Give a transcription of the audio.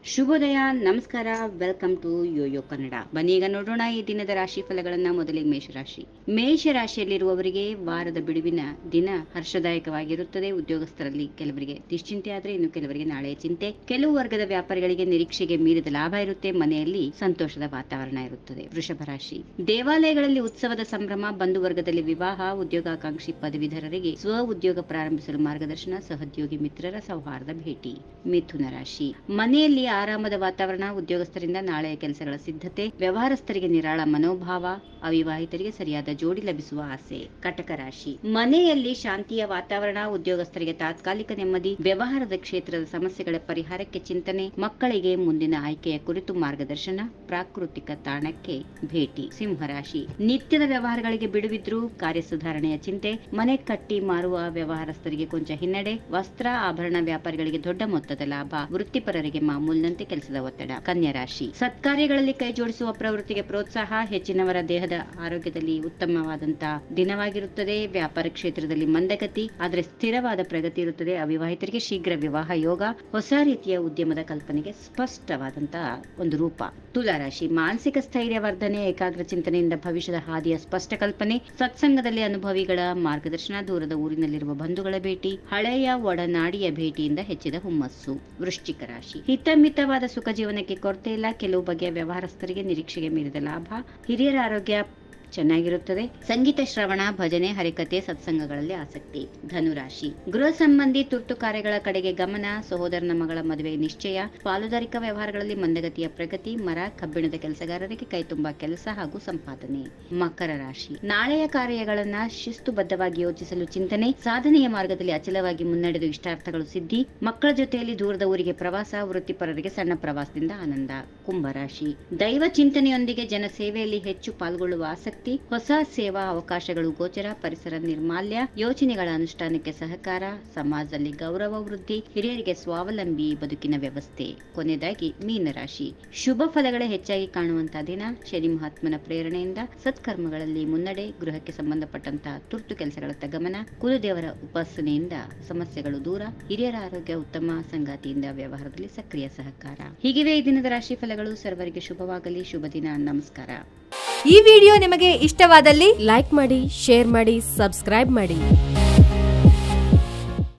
ಶುಭೋದಯ ನಮಸ್ಕಾರ welcome to Yoyo Kannada ಬನ್ನಿ ಈಗ ನೋಡೋಣ ಈ ದಿನದ ರಾಶಿ ಫಲಗಳನ್ನ ಮೊದಲಿಗೆ ಮೇಷರಾಶಿ ಮೇಷರಾಶಿಯಲ್ಲಿರುವವರಿಗೆ ವಾರದ ಬಿಡುವಿನ ದಿನ ಹರ್ಷದಾಯಕವಾಗಿರುತ್ತದೆ ಉದ್ಯೋಗಸ್ಥರಲ್ಲಿ ಕೆಲವರಿಗೆ ನಿಶ್ಚಿಂತೆ ಆದ್ರೆ ಇನ್ನು ಕೆಲವರಿಗೆ ನಾಳೆಯ ಚಿಂತೆ ಕೆಲವು ವರ್ಗದ ವ್ಯಾಪಾರಿಗಳಿಗೆ ನಿರೀಕ್ಷೆಗೆ ಮೀರಿದ ಲಾಭ ಇರುತ್ತೆ ಮನೆಯಲ್ಲಿ ಸಂತೋಷದ ವಾತಾವರಣ ಇರುತ್ತದೆ ವೃಷಭ ರಾಶಿ ದೇವಾಲಯಗಳಲ್ಲಿ ಉತ್ಸವದ ಸಂಭ್ರಮ ಬಂಧು ವರ್ಗದಲ್ಲಿ ವಿವಾಹ ಉದ್ಯೋಗಾಕಾಂಕ್ಷಿ ಪದವೀಧರರಿಗೆ ಸ್ವ ಉದ್ಯೋಗ ಪ್ರಾರಂಭಿಸಲು ಮಾರ್ಗದರ್ಶನ ಸಹೋದ್ಯೋಗಿ ಮಿತ್ರರ ಸೌಹಾರ್ದ ಭೇಟಿ ಮಿಥುನ ರಾಶಿ ಮನೆಯಲ್ಲಿ ಆರಾಮದ ವಾತಾವರಣ ಉದ್ಯೋಗಸ್ಥರಿಂದ ನಾಳೆಯ ಕೆಲಸಗಳ ಸಿದ್ಧತೆ ವ್ಯವಹಾರಸ್ಥರಿಗೆ ನಿರಾಳ ಮನೋಭಾವ ಅವಿವಾಹಿತರಿಗೆ ಸರಿಯಾದ ಜೋಡಿ ಲಭಿಸುವ ಆಸೆ ಕಟಕ ರಾಶಿ ಮನೆಯಲ್ಲಿ ಶಾಂತಿಯ ವಾತಾವರಣ ಉದ್ಯೋಗಸ್ಥರಿಗೆ ತಾತ್ಕಾಲಿಕ ನೆಮ್ಮದಿ ವ್ಯವಹಾರದ ಕ್ಷೇತ್ರದ ಸಮಸ್ಯೆಗಳ ಪರಿಹಾರಕ್ಕೆ ಚಿಂತನೆ ಮಕ್ಕಳಿಗೆ ಮುಂದಿನ ಆಯ್ಕೆಯ ಕುರಿತು ಮಾರ್ಗದರ್ಶನ ಪ್ರಾಕೃತಿಕ ತಾಣಕ್ಕೆ ಭೇಟಿ ಸಿಂಹರಾಶಿ ನಿತ್ಯದ ವ್ಯವಹಾರಗಳಿಗೆ ಬಿಡುವಿದ್ರು ಕಾರ್ಯ ಸುಧಾರಣೆಯ ಚಿಂತೆ ಮನೆ ಕಟ್ಟಿ ಮಾರುವ ವ್ಯವಹಾರಸ್ಥರಿಗೆ ಕೊಂಚ ಹಿನ್ನಡೆ ವಸ್ತ್ರ ಆಭರಣ ವ್ಯಾಪಾರಿಗಳಿಗೆ ದೊಡ್ಡ ಮೊತ್ತದ ಲಾಭ ವೃತ್ತಿಪರರಿಗೆ ಮಾಮೂಲಿನಂತೆ ಕೆಲಸದ ಒತ್ತಡ ಕನ್ಯಾ ರಾಶಿ ಸತ್ಕಾರ್ಯಗಳಲ್ಲಿ ಕೈ ಜೋಡಿಸುವ ಪ್ರವೃತ್ತಿಗೆ ಪ್ರೋತ್ಸಾಹ ಹೆಚ್ಚಿನವರ ದೇಹದ ಆರೋಗ್ಯದಲ್ಲಿ ಉತ್ತಮವಾದಂತಹ ದಿನವಾಗಿರುತ್ತದೆ ವ್ಯಾಪಾರ ಕ್ಷೇತ್ರದಲ್ಲಿ ಮಂದಗತಿ ಆದರೆ ಸ್ಥಿರವಾದ ಪ್ರಗತಿ ಇರುತ್ತದೆ ಅವಿವಾಹಿತರಿಗೆ ಶೀಘ್ರ ವಿವಾಹ ಯೋಗ ಹೊಸ ರೀತಿಯ ಉದ್ಯಮದ ಕಲ್ಪನೆಗೆ ಸ್ಪಷ್ಟವಾದಂತಹ ಒಂದು ರೂಪ ತುಲಾರಾಶಿ ಮಾನಸಿಕ ಸ್ಥೈರ್ಯ ವರ್ಧನೆ ಏಕಾಗ್ರ ಚಿಂತನೆಯಿಂದ ಭವಿಷ್ಯದ ಹಾದಿಯ ಸ್ಪಷ್ಟ ಕಲ್ಪನೆ ಸತ್ಸಂಗದಲ್ಲಿ ಅನುಭವಿಗಳ ಮಾರ್ಗದರ್ಶನ ದೂರದ ಊರಿನಲ್ಲಿರುವ ಬಂಧುಗಳ ಭೇಟಿ ಹಳೆಯ ಒಡನಾಡಿಯ ಭೇಟಿಯಿಂದ ಹೆಚ್ಚಿದ ಹುಮ್ಮಸ್ಸು ವೃಶ್ಚಿಕ ರಾಶಿ ಹಿತಮಿತವಾದ ಸುಖ ಜೀವನಕ್ಕೆ ಕೊರತೆ ಇಲ್ಲ ಕೆಲವು ಬಗೆಯ ವ್ಯವಹಾರಸ್ಥರಿಗೆ ನಿರೀಕ್ಷೆಗೆ ಮೀರಿದ ಲಾಭ ಹಿರಿಯರ ಆರೋಗ್ಯ ಚೆನ್ನಾಗಿರುತ್ತದೆ ಸಂಗೀತ ಶ್ರವಣ ಭಜನೆ ಹರಿಕತೆ ಸತ್ಸಂಗಗಳಲ್ಲಿ ಆಸಕ್ತಿ ಧನುರಾಶಿ ಗೃಹ ಸಂಬಂಧಿ ತುರ್ತು ಕಾರ್ಯಗಳ ಕಡೆಗೆ ಗಮನ ಸಹೋದರನ ಮಗಳ ಮದುವೆ ನಿಶ್ಚಯ ಪಾಲುದಾರಿಕಾ ವ್ಯವಹಾರಗಳಲ್ಲಿ ಮಂದಗತಿಯ ಪ್ರಗತಿ ಮರ ಕಬ್ಬಿಣದ ಕೆಲಸಗಾರರಿಗೆ ಕೈತುಂಬ ಕೆಲಸ ಹಾಗೂ ಸಂಪಾದನೆ ಮಕರ ರಾಶಿ ನಾಳೆಯ ಕಾರ್ಯಗಳನ್ನ ಶಿಸ್ತುಬದ್ಧವಾಗಿ ಯೋಚಿಸಲು ಚಿಂತನೆ ಸಾಧನೆಯ ಮಾರ್ಗದಲ್ಲಿ ಅಚಲವಾಗಿ ಮುನ್ನಡೆದು ಇಷ್ಟಾರ್ಥಗಳು ಸಿದ್ಧಿ ಮಕ್ಕಳ ಜೊತೆಯಲ್ಲಿ ದೂರದ ಊರಿಗೆ ಪ್ರವಾಸ ವೃತ್ತಿಪರರಿಗೆ ಸಣ್ಣ ಪ್ರವಾಸದಿಂದ ಆನಂದ ಕುಂಭರಾಶಿ ದೈವ ಚಿಂತನೆಯೊಂದಿಗೆ ಜನಸೇವೆಯಲ್ಲಿ ಹೆಚ್ಚು ಪಾಲ್ಗೊಳ್ಳುವ ಆಸಕ್ತಿ ಹೊಸ ಸೇವಾ ಅವಕಾಶಗಳು ಗೋಚರ ಪರಿಸರ ನಿರ್ಮಾಲ್ಯ ಯೋಜನೆಗಳ ಅನುಷ್ಠಾನಕ್ಕೆ ಸಹಕಾರ ಸಮಾಜದಲ್ಲಿ ಗೌರವ ವೃದ್ಧಿ ಹಿರಿಯರಿಗೆ ಸ್ವಾವಲಂಬಿ ಬದುಕಿನ ವ್ಯವಸ್ಥೆ ಕೊನೆಯದಾಗಿ ಮೀನರಾಶಿ ಶುಭ ಫಲಗಳೇ ಹೆಚ್ಚಾಗಿ ಕಾಣುವಂತಹ ದಿನ ಶನಿ ಮಹಾತ್ಮನ ಪ್ರೇರಣೆಯಿಂದ ಸತ್ಕರ್ಮಗಳಲ್ಲಿ ಮುನ್ನಡೆ ಗೃಹಕ್ಕೆ ಸಂಬಂಧಪಟ್ಟಂತಹ ತುರ್ತು ಕೆಲಸಗಳತ್ತ ಗಮನ ಕುಲದೇವರ ಉಪಾಸನೆಯಿಂದ ಸಮಸ್ಯೆಗಳು ದೂರ ಹಿರಿಯರ ಆರೋಗ್ಯ ಉತ್ತಮ ಸಂಗಾತಿಯಿಂದ ವ್ಯವಹಾರದಲ್ಲಿ ಸಕ್ರಿಯ ಸಹಕಾರ ಹೀಗಿವೆ ಈ ದಿನದ ರಾಶಿ ಫಲಗಳು ಸರ್ವರಿಗೆ ಶುಭವಾಗಲಿ ಶುಭ ದಿನ ನಮಸ್ಕಾರ ಈ ವಿಡಿಯೋ ನಿಮಗೆ ಇಷ್ಟವಾದಲ್ಲಿ ಲೈಕ್ ಮಾಡಿ ಶೇರ್ ಮಾಡಿ ಸಬ್ಸ್ಕ್ರೈಬ್ ಮಾಡಿ